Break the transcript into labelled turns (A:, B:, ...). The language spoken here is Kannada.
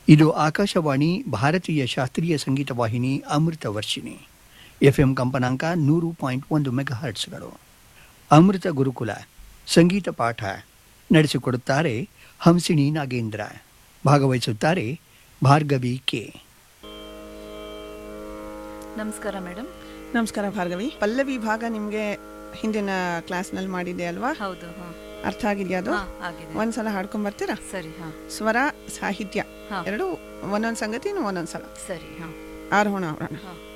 A: ಇದು ಆಕಾಶವಾಣಿ ಭಾರತೀಯ ಶಾಸ್ತ್ರೀಯ ಸಂಗೀತ ವಾಹಿನಿ ಅಮೃತ ವರ್ಷಿಣಿ ಎಫ್ಎಂ ಕಂಪನಾಂಕ ನೂರು ಪಾಯಿಂಟ್ ಒಂದು ಮೆಗಾಹರ್ಟ್ಸ್ಗಳು ಅಮೃತ ಗುರುಕುಲ ಸಂಗೀತ ಪಾಠ ನಡೆಸಿಕೊಡುತ್ತಾರೆ ಹಂಸಿಣಿ ನಾಗೇಂದ್ರ ಭಾಗವಹಿಸುತ್ತಾರೆ ಭಾರ್ಗವಿ ಕೆ
B: ನಮಸ್ಕಾರ ಮೇಡಮ್
C: ನಮಸ್ಕಾರ ಭಾರ್ಗವಿ ಪಲ್ಲವಿ ಭಾಗ ನಿಮಗೆ ಹಿಂದಿನ ಕ್ಲಾಸ್ನಲ್ಲಿ ಮಾಡಿದೆ ಅಲ್ವಾ
B: ಹೌದು ಹಾ
C: ಅರ್ಥ ಆಗಿದೆಯಾ ಅದು
B: ಹಾ, ಆಗಿದೆ
C: ಒಂದ್ಸಲ ಹಾಡ್ಕೊಂಡ್ ಬರ್ತೀರಾ
B: ಸರಿ ಹಾ
C: ಸ್ವರ ಸಾಹಿತ್ಯ
B: ಹಾ.
C: ಎರಡು ಒಂದೊಂದು ಸಂಗತಿ ಒಂದೊಂದು ಸಲ
B: ಸರಿ ಹಾ
C: ಆರೋಹಣ ಅವರೋಣ
B: ಹಾ